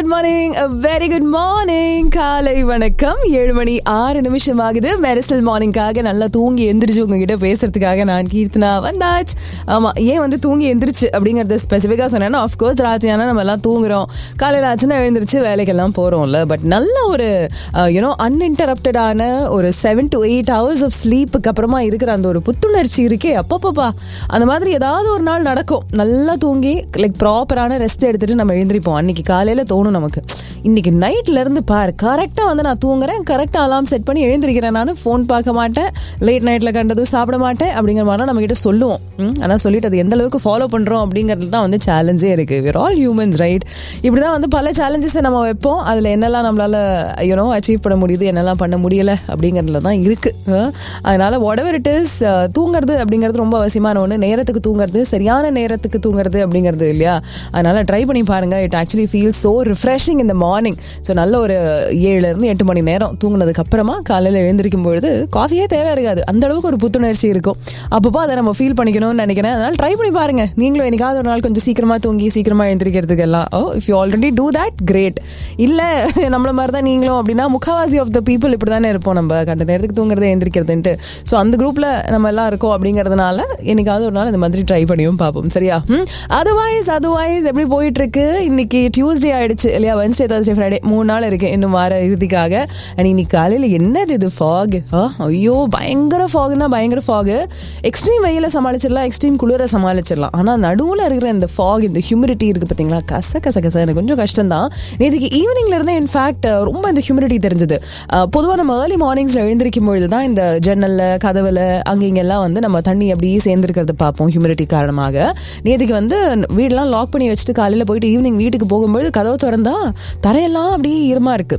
good morning very good morning காலை வணக்கம் ஏழு மணி ஆறு நிமிஷம் ஆகுது மெரிசல் மார்னிங்காக நல்லா தூங்கி எந்திரிச்சு உங்ககிட்ட பேசுறதுக்காக நான் கீர்த்தனா வந்தாச்சு ஆமா ஏன் வந்து தூங்கி எந்திரிச்சு அப்படிங்கறத ஸ்பெசிஃபிக்கா சொன்னேன்னா ஆஃப்கோர்ஸ் ராத்திரியான நம்ம எல்லாம் தூங்குறோம் காலையில ஆச்சுன்னா எழுந்திரிச்சு வேலைக்கெல்லாம் போறோம்ல பட் நல்ல ஒரு யூனோ அன்இன்டரப்டடான ஒரு seven to eight hours of ஸ்லீப்புக்கு அப்புறமா இருக்கிற அந்த ஒரு புத்துணர்ச்சி இருக்கே அப்பப்பப்பா அந்த மாதிரி ஏதாவது ஒரு நாள் நடக்கும் நல்லா தூங்கி லைக் ப்ராப்பரான ரெஸ்ட் எடுத்துட்டு நம்ம எழுந்திரிப்போம் அன்னைக்கு காலையில தோணும் நமக்கு இன்னைக்கு நைட்ல இருந்து பாரு கரெக்டா வந்து நான் தூங்குறேன் கரெக்டா அலாம் செட் பண்ணி எழுந்திருக்கிறேன் நான் ஃபோன் பார்க்க மாட்டேன் லேட் நைட்ல கண்டதும் சாப்பிட மாட்டேன் அப்படிங்கிற மாதிரி நம்ம கிட்ட சொல்லுவோம் ம், ஆனா சொல்லிட்டு அது எந்த அளவுக்கு ஃபாலோ பண்றோம் அப்படிங்கிறது தான் வந்து சேலஞ்சே இருக்கு விர் ஆல் ஹியூமன்ஸ் ரைட் இப்படிதான் வந்து பல சேலஞ்சஸை நம்ம வைப்போம் அதுல என்னெல்லாம் நம்மளால யூனோ அச்சீவ் பண்ண முடியுது என்னெல்லாம் பண்ண முடியல அப்படிங்கிறதுல தான் இருக்கு அஹ், அதனால whatever it is அஹ், தூங்குறது அப்படிங்கிறது ரொம்ப அவசியமான ஒன்று நேரத்துக்கு தூங்குறது சரியான நேரத்துக்கு தூங்குறது அப்படிங்கிறது இல்லையா அதனால ட்ரை பண்ணி பாருங்க it actually feel so refreshing இந்த மார்னிங் ஸோ நல்ல ஒரு ஏழுல இருந்து எட்டு மணி நேரம் தூங்குனதுக்கு அப்புறமா காலையில் எழுந்திருக்கும் பொழுது காஃபியே தேவை இருக்காது அந்த அளவுக்கு ஒரு புத்துணர்ச்சி இருக்கும் அப்பப்போ அதை நம்ம ஃபீல் பண்ணிக்கணும்னு நினைக்கிறேன் அதனால ட்ரை பண்ணி பாருங்க நீங்களும் என்னைக்காவது ஒரு நாள் கொஞ்சம் சீக்கிரமா தூங்கி சீக்கிரமா எழுந்திரிக்கிறதுக்கு எல்லாம் oh if you already do that great இல்ல நம்மள மாதிரி தான் நீங்களும் அப்படின்னா முக்காவாசி ஆஃப் த பீப்புள் இப்படி தானே இருப்போம் நம்ம கண்ட நேரத்துக்கு தூங்குறது எந்திரிக்கிறதுன்ட்டு ஸோ அந்த குரூப்ல நம்ம எல்லாம் இருக்கோம் அப்படிங்கறதுனால என்னைக்காவது ஒரு நாள் இந்த மாதிரி ட்ரை பண்ணியும் பார்ப்போம் சரியா அதர்வைஸ் அதர்வைஸ் எப்படி போயிட்டு இருக்கு இன்னைக்கு டியூஸ்டே ஆயிடுச்சு இல்லையா வென்ஸ்டே தேர்ஸ்டே ஃப்ரைடே மூணு நாள் இருக்கு இன்னும் வார இறுதிக்காக அண்ட் இன்னைக்கு காலையில என்னது இது ஃபாக் ஐயோ பயங்கர ஃபாக்னா பயங்கர ஃபாக் எக்ஸ்ட்ரீம் வெயில சமாளிச்சிடலாம் எக்ஸ்ட்ரீம் குளிர சமாளிச்சிடலாம் ஆனா நடுவுல இருக்கிற இந்த ஃபாக் இந்த ஹியூமிடிட்டி இருக்கு பாத்தீங்களா கச கச கச எனக்கு கொஞ்சம் கஷ்டம் தான் நேற்றுக்கு ஈவினிங்ல இருந்தே இன்ஃபேக்ட் ரொம்ப இந்த ஹியூமிடிட்டி தெரிஞ்சது பொதுவாக நம்ம ஏர்லி மார்னிங்ஸ்ல எழுந்திருக்கும் பொழுது தான் இந்த ஜன்னல்ல கதவுல அங்க இங்கெல்லாம் வந்து நம்ம தண்ணி அப்படியே சேர்ந்துருக்கிறத பார்ப்போம் ஹியூமிடிட்டி காரணமாக நேற்றுக்கு வந்து வீடெல்லாம் லாக் பண்ணி வச்சுட்டு காலையில போயிட்டு ஈவினிங் வீட்டுக்கு போகும்போது கதவு திறந்தா தரையெல்லாம் அப்படியே ஈரமா இருக்கு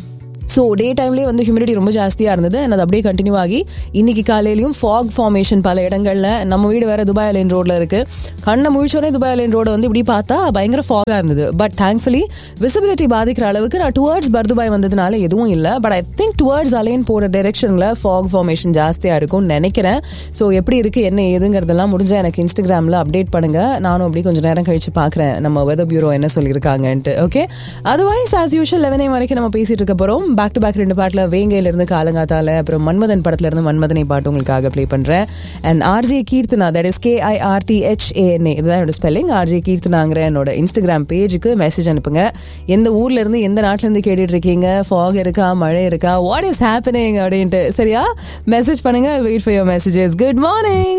ஸோ டே டைம்லேயே வந்து ஹியூமிடிட்டி ரொம்ப ஜாஸ்தியாக இருந்தது and அது அப்படியே கண்டினியூ ஆகி இன்னைக்கு காலையிலையும் ஃபாக் ஃபார்மேஷன் பல இடங்களில் நம்ம வீடு வேற துபாய் லைன் ரோட்ல இருக்கு கண்ணை முழிச்சோடனே துபாய் லைன் ரோட வந்து இப்படி பார்த்தா பயங்கர ஃபாகாக இருந்தது பட் தேங்க்ஃபுல்லி விசிபிலிட்டி பாதிக்கிற அளவுக்கு நான் டுவர்ட்ஸ் பர்துபாய் வந்ததுனால எதுவும் இல்லை but I think towards Al Ain போகிற டைரெக்ஷனில் ஃபாக் ஃபார்மேஷன் ஜாஸ்தியாக இருக்கும்னு நினைக்கிறேன் ஸோ எப்படி இருக்கு என்ன ஏதுங்கிறதெல்லாம் முடிஞ்சா எனக்கு இன்ஸ்டாகிராமில் அப்டேட் பண்ணுங்க நானும் அப்படி கொஞ்சம் நேரம் கழிச்சு பார்க்குறேன் நம்ம வெதர் பியூரோ என்ன சொல்லியிருக்காங்கன்ட்டு ஓகே அதர்வைஸ் ஆஸ் யூஷுவல் லெவனே வரைக்கும் நம்ம பேசிட்டு இருக்க போகிறோம் பேக் டு பேக் ரெண்டு பாட்டில் வேங்கையில இருந்து காலங்காத்தால அப்புறம் மன்மதன் படத்துல இருந்து மன்மதனை பாட்டு உங்களுக்காக ப்ளே பண்றேன் and RJ Keerthana that is K I R T H A N A இதுதான் என்னோட ஸ்பெல்லிங் ஆர்ஜே கீர்த்தனாங்கிற என்னோட இன்ஸ்டாகிராம் பேஜுக்கு மெசேஜ் அனுப்புங்க எந்த ஊர்ல இருந்து எந்த நாட்டுல இருந்து கேட்டுட்டு இருக்கீங்க ஃபாக் இருக்கா மழை இருக்கா வாட் இஸ் ஹேப்பனிங் அப்படின்ட்டு சரியா மெசேஜ் பண்ணுங்க wait for your messages good morning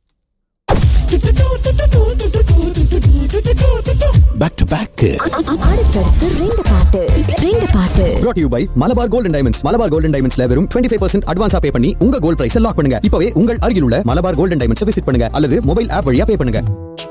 back to back அடுத்தடுத்து ரெண்டு பாட்டு ரெண்டு பாட்டு brought to you by Malabar golden diamonds Malabar golden டைமண்ட்ஸ்ல வெறும் 25% ஃபைவ் பர்சன்ட் அட்வான்ஸா பே பண்ணி உங்க கோல்ட் பிரைஸ் லாக் பண்ணுங்க இப்பவே உங்கள் அருகில் உள்ள மலபார் கோல்டன் டைமண்ட்ஸ் விசிட் பண்ணுங்க அல்லது மொபைல் ஆப் வழியா பே பண்ணுங்க